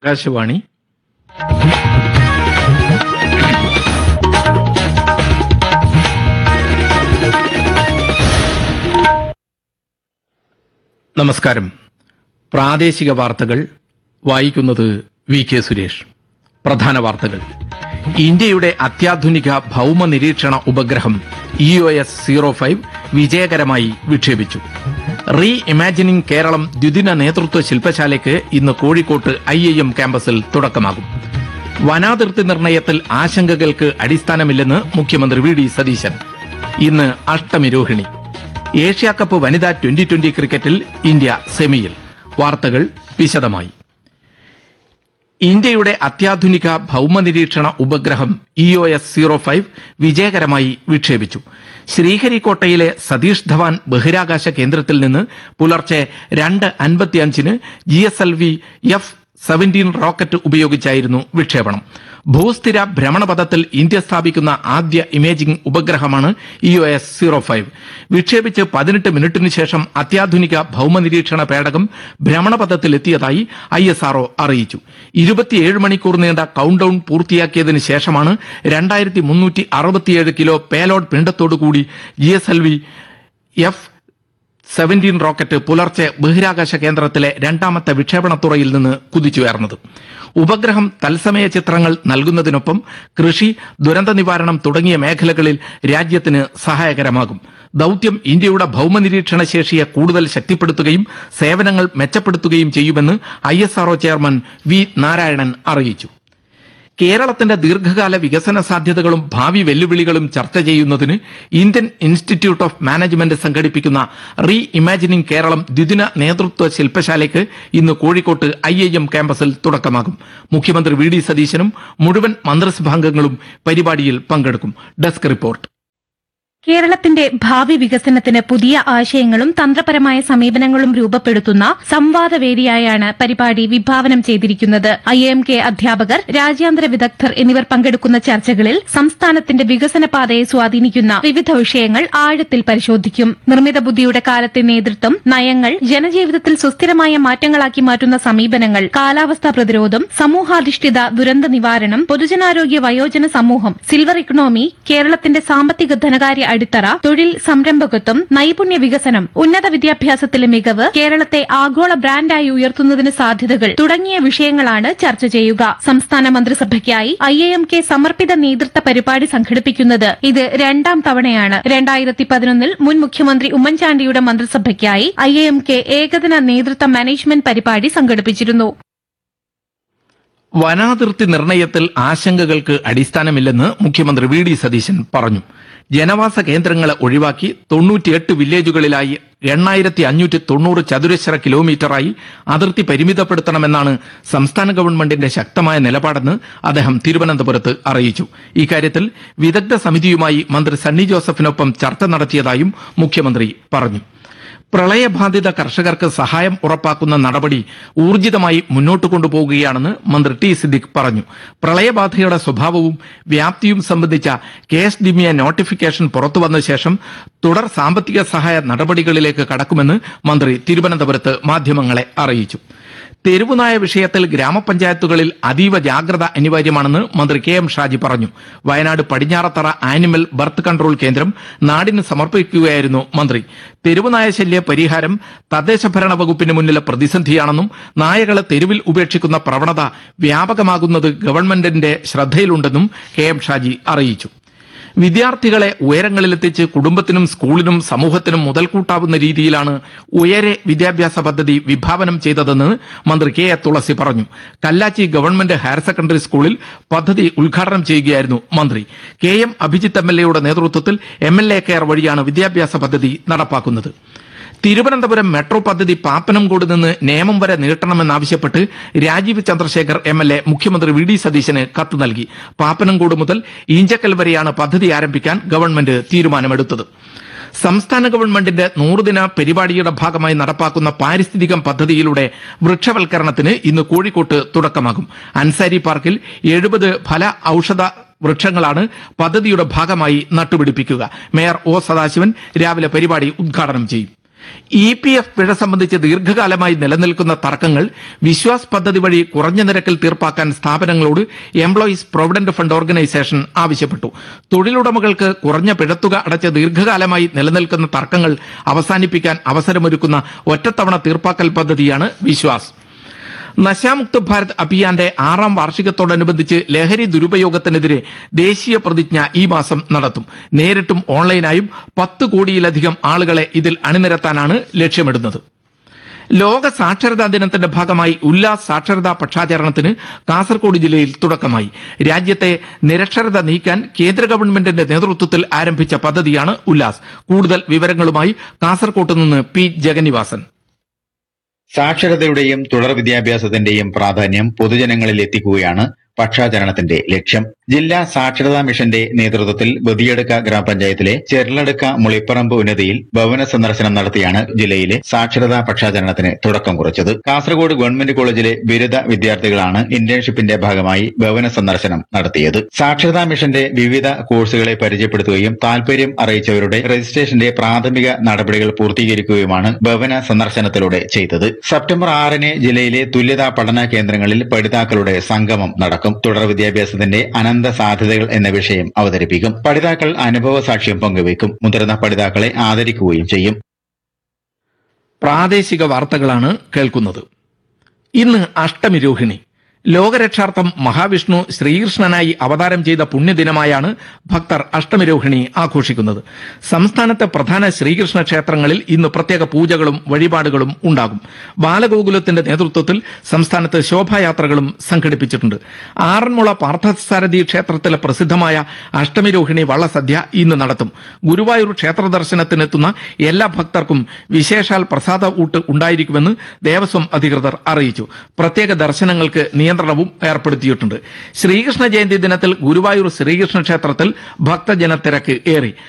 ആകാശവാണി നമസ്കാരം പ്രാദേശിക വാർത്തകൾ വായിക്കുന്നത് വി കെ സുരേഷ് പ്രധാന വാർത്തകൾ ഇന്ത്യയുടെ അത്യാധുനിക ഭൗമ നിരീക്ഷണ ഉപഗ്രഹം E O S zero five വിജയകരമായി വിക്ഷേപിച്ചു റീ ഇമാജിനിംഗ് കേരളം ദ്വിദിന നേതൃത്വ ശില്പശാലയ്ക്ക് ഇന്ന് കോഴിക്കോട്ട് ഐ ഐ എം ക്യാമ്പസിൽ തുടക്കമാകും വനാതിർത്തി നിർണയത്തിൽ ആശങ്കകൾക്ക് അടിസ്ഥാനമില്ലെന്ന് മുഖ്യമന്ത്രി വി ഡി സതീശൻ ഇന്ന് അഷ്ടമിരോഹിണി ഏഷ്യാകപ്പ് വനിതാ ട്വന്റി ട്വന്റി ക്രിക്കറ്റിൽ ഇന്ത്യ സെമിയിൽ വാർത്തകൾ വിശദമായി ഇന്ത്യയുടെ അത്യാധുനിക ഭൗമനിരീക്ഷണ ഉപഗ്രഹം E O S zero five വിജയകരമായി വിക്ഷേപിച്ചു ശ്രീഹരിക്കോട്ടയിലെ സതീഷ് ധവാൻ ബഹിരാകാശ കേന്ദ്രത്തിൽ നിന്ന് പുലർച്ചെ രണ്ട് അൻപത്തിയഞ്ചിന് G S L V F seventeen rocket ഉപയോഗിച്ചായിരുന്നു വിക്ഷേപണം ഭൂസ്ഥിര ഭ്രമണപഥത്തിൽ ഇന്ത്യ സ്ഥാപിക്കുന്ന ആദ്യ ഇമേജിംഗ് ഉപഗ്രഹമാണ് ഇ ഒ എസ് സീറോ ഫൈവ് വിക്ഷേപിച്ച് പതിനെട്ട് മിനിറ്റിന് ശേഷം അത്യാധുനിക ഭൗമനിരീക്ഷണ പേടകം ഭ്രമണപഥത്തിലെത്തിയതായി ഐ എസ് ആർഒ അറിയിച്ചു ഇരുപത്തിയേഴ് മണിക്കൂർ നീണ്ട കൌണ്ട് ഡൌൺ പൂർത്തിയാക്കിയതിന് ശേഷമാണ് രണ്ടായിരത്തി മുന്നൂറ്റി അറുപത്തിയേഴ് കിലോ പേലോഡ് പിണ്ടത്തോടുകൂടി G S L V F seventeen rocket പുലർച്ചെ ബഹിരാകാശ കേന്ദ്രത്തിലെ രണ്ടാമത്തെ വിക്ഷേപണത്തുറയിൽ നിന്ന് കുതിച്ചുയർന്നത് ഉപഗ്രഹം തത്സമയ ചിത്രങ്ങൾ നൽകുന്നതിനൊപ്പം കൃഷി ദുരന്ത നിവാരണം തുടങ്ങിയ മേഖലകളിൽ രാജ്യത്തിന് സഹായകരമാകും ദൌത്യം ഇന്ത്യയുടെ ഭൗമനിരീക്ഷണ ശേഷിയെ കൂടുതൽ ശക്തിപ്പെടുത്തുകയും സേവനങ്ങൾ മെച്ചപ്പെടുത്തുകയും ചെയ്യുമെന്ന് ഐ ചെയർമാൻ വി നാരായണൻ അറിയിച്ചു കേരളത്തിന്റെ ദീർഘകാല വികസന സാധ്യതകളും ഭാവി വെല്ലുവിളികളും ചർച്ച ചെയ്യുന്നതിന് ഇന്ത്യൻ ഇൻസ്റ്റിറ്റ്യൂട്ട് ഓഫ് മാനേജ്മെന്റ് സംഘടിപ്പിക്കുന്ന റീ ഇമാജിനിംഗ് കേരളം ദ്വിദിന നേതൃത്വ ശില്പശാലയ്ക്ക് ഇന്ന് കോഴിക്കോട്ട് ഐ ഐ എം ക്യാമ്പസിൽ തുടക്കമാകും മുഖ്യമന്ത്രി വി ഡി സതീശനും മുഴുവൻ മന്ത്രിസഭാംഗങ്ങളും പരിപാടിയിൽ പങ്കെടുക്കും ഡെസ്ക് റിപ്പോർട്ട് കേരളത്തിന്റെ ഭാവി വികസനത്തിന് പുതിയ ആശയങ്ങളും തന്ത്രപരമായ സമീപനങ്ങളും രൂപപ്പെടുത്തുന്ന സംവാദവേദിയായാണ് പരിപാടി വിഭാവനം ചെയ്തിരിക്കുന്നത് ഐ എം കെ അധ്യാപകർ രാജ്യാന്തര വിദഗ്ധർ എന്നിവർ പങ്കെടുക്കുന്ന ചർച്ചകളിൽ സംസ്ഥാനത്തിന്റെ വികസന പാതയെ സ്വാധീനിക്കുന്ന വിവിധ വിഷയങ്ങൾ ആഴത്തിൽ പരിശോധിക്കും നിർമ്മിത ബുദ്ധിയുടെ കാലത്തെ നേതൃത്വം നയങ്ങൾ ജനജീവിതത്തിൽ സുസ്ഥിരമായ മാറ്റങ്ങളാക്കി മാറ്റുന്ന സമീപനങ്ങൾ കാലാവസ്ഥാ പ്രതിരോധം സമൂഹാധിഷ്ഠിത ദുരന്ത നിവാരണം പൊതുജനാരോഗ്യ വയോജന സമൂഹം സിൽവർ ഇക്കണോമി കേരളത്തിന്റെ സാമ്പത്തിക ധനകാര്യ അടിത്തറ തൊഴിൽ സംരംഭകത്വം നൈപുണ്യ വികസനം ഉന്നത വിദ്യാഭ്യാസത്തിലെ മികവ് കേരളത്തെ ആഗോള ബ്രാൻഡായി ഉയർത്തുന്നതിന് സാധ്യതകൾ തുടങ്ങിയ വിഷയങ്ങളാണ് ചർച്ച ചെയ്യുക സംസ്ഥാന മന്ത്രിസഭയ്ക്കായി ഐ എ എം കെ സമർപ്പിത നേതൃത്വ പരിപാടി സംഘടിപ്പിക്കുന്നത് ഇത് രണ്ടാം തവണയാണ് രണ്ടായിരത്തി പതിനൊന്നിൽ മുൻ മുഖ്യമന്ത്രി ഉമ്മൻചാണ്ടിയുടെ മന്ത്രിസഭയ്ക്കായി ഐ എ എം കെ ഏകദിന നേതൃത്വ മാനേജ്മെന്റ് പരിപാടി സംഘടിപ്പിച്ചിരുന്നു വനാതിർത്തി നിർണയത്തിൽ ആശങ്കകൾക്ക് അടിസ്ഥാനമില്ലെന്ന് മുഖ്യമന്ത്രി വി ഡി സതീശൻ പറഞ്ഞു ജനവാസ കേന്ദ്രങ്ങളെ ഒഴിവാക്കി തൊണ്ണൂറ്റിയെട്ട് വില്ലേജുകളിലായി എണ്ണായിരത്തി അഞ്ഞൂറ്റി തൊണ്ണൂറ് ചതുരശ്ര കിലോമീറ്ററായി അതിർത്തി പരിമിതപ്പെടുത്തണമെന്നാണ് സംസ്ഥാന ഗവൺമെന്റിന്റെ ശക്തമായ നിലപാടെന്ന് അദ്ദേഹം തിരുവനന്തപുരത്ത് അറിയിച്ചു ഇക്കാര്യത്തിൽ വിദഗ്ധ സമിതിയുമായി മന്ത്രി സണ്ണി ജോസഫിനൊപ്പം ചർച്ച നടത്തിയതായും മുഖ്യമന്ത്രി പറഞ്ഞു പ്രളയബാധിത കർഷകർക്ക് സഹായം ഉറപ്പാക്കുന്ന നടപടി ഊർജിതമായി മുന്നോട്ട് കൊണ്ടുപോകുകയാണെന്ന് മന്ത്രി ടി സിദ്ദിഖ് പറഞ്ഞു പ്രളയബാധയുടെ സ്വഭാവവും വ്യാപ്തിയും സംബന്ധിച്ച കെ എസ് ഡി നോട്ടിഫിക്കേഷൻ പുറത്തുവന്ന ശേഷം തുടർ സാമ്പത്തിക സഹായ നടപടികളിലേക്ക് കടക്കുമെന്ന് മന്ത്രി തിരുവനന്തപുരത്ത് മാധ്യമങ്ങളെ അറിയിച്ചു തെരുവുനായ വിഷയത്തിൽ ഗ്രാമപഞ്ചായത്തുകളിൽ അതീവ ജാഗ്രത അനിവാര്യമാണെന്ന് മന്ത്രി കെ എം ഷാജി പറഞ്ഞു Wayanad Padinjarathara animal birth control കേന്ദ്രം നാടിന് സമർപ്പിക്കുകയായിരുന്നു മന്ത്രി തെരുവുനായ ശല്യ പരിഹാരം തദ്ദേശ ഭരണ വകുപ്പിന് മുന്നിലെ പ്രതിസന്ധിയാണെന്നും നായകളെ തെരുവിൽ ഉപേക്ഷിക്കുന്ന പ്രവണത വ്യാപകമാകുന്നത് ഗവൺമെന്റിന്റെ ശ്രദ്ധയിലുണ്ടെന്നും കെ എം ഷാജി അറിയിച്ചു വിദ്യാർത്ഥികളെ ഉയരങ്ങളിലെത്തിച്ച് കുടുംബത്തിനും സ്കൂളിനും സമൂഹത്തിനും മുതൽക്കൂട്ടാവുന്ന രീതിയിലാണ് ഉയരെ വിദ്യാഭ്യാസ പദ്ധതി വിഭാവനം ചെയ്തതെന്ന് മന്ത്രി കെ എ തുളസി പറഞ്ഞു കല്ലാച്ചി ഗവൺമെന്റ് ഹയർ സെക്കൻഡറി സ്കൂളിൽ പദ്ധതി ഉദ്ഘാടനം ചെയ്യുകയായിരുന്നു മന്ത്രി K M Abhijith M L എയുടെ നേതൃത്വത്തിൽ എം എൽ എ കെയർ വഴിയാണ് വിദ്യാഭ്യാസ പദ്ധതി നടപ്പാക്കുന്നത് തിരുവനന്തപുരം മെട്രോ പദ്ധതി പാപ്പനംകോട് നിന്ന് നേമം വരെ നീട്ടണമെന്നാവശ്യപ്പെട്ട് Rajeev Chandrasekhar M L A മുഖ്യമന്ത്രി വി ഡി സതീശന് കത്ത് നൽകി പാപ്പനംകോട് മുതൽ ഈഞ്ചക്കൽ വരെയാണ് പദ്ധതി ആരംഭിക്കാൻ ഗവൺമെന്റ് തീരുമാനമെടുത്തത് സംസ്ഥാന ഗവൺമെന്റിന്റെ നൂറുദിന പരിപാടിയുടെ ഭാഗമായി നടപ്പാക്കുന്ന പാരിസ്ഥിതികം പദ്ധതിയിലൂടെ വൃക്ഷവൽക്കരണത്തിന് ഇന്ന് കോഴിക്കോട്ട് തുടക്കമാകും അൻസാരി പാർക്കിൽ എഴുപത് ഫല ഔഷധ വൃക്ഷങ്ങളാണ് പദ്ധതിയുടെ ഭാഗമായി നട്ടുപിടിപ്പിക്കുക മേയർ ഒ സദാശിവൻ രാവിലെ പരിപാടി ഉദ്ഘാടനം ചെയ്യും ഇ പി എഫ് പിഴ സംബന്ധിച്ച് ദീർഘകാലമായി നിലനിൽക്കുന്ന തർക്കങ്ങൾ വിശ്വാസ് പദ്ധതി വഴി കുറഞ്ഞ നിരക്കിൽ തീർപ്പാക്കാൻ സ്ഥാപനങ്ങളോട് എംപ്ലോയീസ് പ്രൊവിഡന്റ് ഫണ്ട് ഓർഗനൈസേഷൻ ആവശ്യപ്പെട്ടു തൊഴിലുടമകൾക്ക് കുറഞ്ഞ പിഴത്തുക അടച്ച് ദീർഘകാലമായി നിലനിൽക്കുന്ന തർക്കങ്ങൾ അവസാനിപ്പിക്കാൻ അവസരമൊരുക്കുന്ന ഒറ്റത്തവണ തീർപ്പാക്കൽ പദ്ധതിയാണ് വിശ്വാസ് നശാമുക്ത് ഭാരത് അഭിയാന്റെ ആറാം വാർഷികത്തോടനുബന്ധിച്ച് ലഹരി ദുരുപയോഗത്തിനെതിരെ ദേശീയ പ്രതിജ്ഞ ഈ മാസം നടത്തും നേരിട്ടും ഓൺലൈനായും പത്ത് കോടിയിലധികം ആളുകളെ ഇതിൽ അണിനിരത്താനാണ് ലക്ഷ്യമിടുന്നത് ലോക സാക്ഷരതാ ദിനത്തിന്റെ ഭാഗമായി ഉല്ലാസ് സാക്ഷരതാ പക്ഷാചരണത്തിന് കാസർഗോഡ് ജില്ലയിൽ തുടക്കമായി രാജ്യത്തെ നിരക്ഷരത നീക്കാൻ കേന്ദ്ര ഗവൺമെന്റിന്റെ നേതൃത്വത്തിൽ ആരംഭിച്ച പദ്ധതിയാണ് ഉല്ലാസ് കൂടുതൽ വിവരങ്ങളുമായി കാസർകോട്ട് നിന്ന് പി ജഗന്നിവാസൻ സാക്ഷരതയുടെയും തുടർ വിദ്യാഭ്യാസത്തിന്റെയും പ്രാധാന്യം പൊതുജനങ്ങളിൽ എത്തിക്കുകയാണ് പക്ഷാചരണത്തിന്റെ ലക്ഷ്യം ജില്ലാ സാക്ഷരതാ മിഷന്റെ നേതൃത്വത്തിൽ ബദിയടുക്ക ഗ്രാമപഞ്ചായത്തിലെ ചെർലടുക്ക മുളിപ്പറമ്പ് ഉന്നതിയിൽ ഭവന സന്ദർശനം നടത്തിയാണ് ജില്ലയിലെ സാക്ഷരതാ പക്ഷാചരണത്തിന് തുടക്കം കുറിച്ചത് കാസർഗോഡ് ഗവൺമെന്റ് കോളേജിലെ ബിരുദ വിദ്യാർത്ഥികളാണ് ഇന്റേൺഷിപ്പിന്റെ ഭാഗമായി ഭവന സന്ദർശനം നടത്തിയത് സാക്ഷരതാ മിഷന്റെ വിവിധ കോഴ്സുകളെ പരിചയപ്പെടുത്തുകയും താൽപര്യം അറിയിച്ചവരുടെ രജിസ്ട്രേഷന്റെ പ്രാഥമിക നടപടികൾ പൂർത്തീകരിക്കുകയുമാണ് ഭവന സന്ദർശനത്തിലൂടെ ചെയ്തത് സെപ്റ്റംബർ ആറിന് ജില്ലയിലെ തുല്യതാ പഠന കേന്ദ്രങ്ങളിൽ പഠിതാക്കളുടെ സംഗമം നടക്കും തുടർ വിദ്യാഭ്യാസത്തിന്റെ അനന്ത സാധ്യതകൾ എന്ന വിഷയം അവതരിപ്പിക്കും പഠിതാക്കൾ അനുഭവ സാക്ഷ്യം പങ്കുവയ്ക്കും മുതിർന്ന പഠിതാക്കളെ ആദരിക്കുകയും ചെയ്യും പ്രാദേശിക വാർത്തകളാണ് കേൾക്കുന്നത് ഇന്ന് അഷ്ടമി രോഹിണി ലോകരക്ഷാർത്ഥം മഹാവിഷ്ണു ശ്രീകൃഷ്ണനായി അവതാരം ചെയ്ത പുണ്യദിനമായാണ് ഭക്തർ അഷ്ടമി രോഹിണി ആഘോഷിക്കുന്നത് സംസ്ഥാനത്തെ പ്രധാന ശ്രീകൃഷ്ണ ക്ഷേത്രങ്ങളിൽ ഇന്ന് പ്രത്യേക പൂജകളും വഴിപാടുകളും ഉണ്ടാകും ബാലഗോകുലത്തിന്റെ നേതൃത്വത്തിൽ സംസ്ഥാനത്ത് ശോഭായാത്രകളും സംഘടിപ്പിച്ചിട്ടുണ്ട് ആറന്മുള പാർത്ഥസാരഥി ക്ഷേത്രത്തിലെ പ്രസിദ്ധമായ അഷ്ടമി രോഹിണി വള്ളസദ്യ ഇന്ന് നടത്തും ഗുരുവായൂർ ക്ഷേത്ര ദർശനത്തിനെത്തുന്ന എല്ലാ ഭക്തർക്കും വിശേഷാൽ പ്രസാദ ഊട്ട് ഉണ്ടായിരിക്കുമെന്ന് ദേവസ്വം അധികൃതർ അറിയിച്ചു പ്രത്യേക ദർശനങ്ങൾക്ക് നിയന്ത്രണവും ഏർപ്പെടുത്തിയിട്ടുണ്ട് ശ്രീകൃഷ്ണ ജയന്തി ദിനത്തിൽ ഗുരുവായൂർ ശ്രീകൃഷ്ണ ക്ഷേത്രത്തിൽ ഭക്തജന തിരക്ക് ഏറി